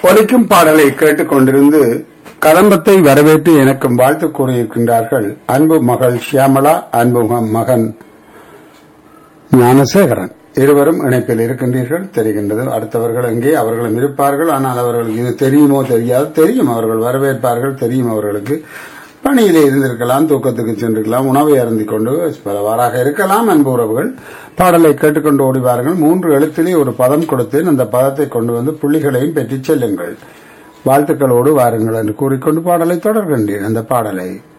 ஒலிக்கும் பாடலை கேட்டுக்கொண்டிருந்து கதம்பத்தை வரவேற்று எனக்கும் வாழ்த்து கூறியிருக்கின்றார்கள் அன்பு மகள் ஷியாமளா அன்பு ம- மகன் ஞானசேகரன் இருவரும் இணைப்பில் இருக்கின்றீர்கள் தெரிகின்றது அடுத்தவர்கள் எங்கே அவர்களும் இருப்பார்கள் ஆனால் அவர்களுக்கு இது தெரியுமோ தெரியாது தெரியும் அவர்கள் வரவேற்பார்கள் தெரியும் அவர்களுக்கு பணியிலே இருந்திருக்கலாம் தூக்கத்துக்கு சென்றிருக்கலாம் உணவை அருந்திக் கொண்டு பலவாறாக இருக்கலாம் அன்பு உறவுகள் பாடலை கேட்டுக்கொண்டு ஓடிவார்கள் மூன்று எழுத்திலே ஒரு பதம் கொடுத்தேன் அந்த பதத்தை கொண்டு வந்து புள்ளிகளையும் பெற்றுச் செல்லுங்கள் வாழ்த்துக்களோடு வாருங்கள் என்று கூறிக்கொண்டு பாடலை தொடர்கின்றேன் அந்த பாடலை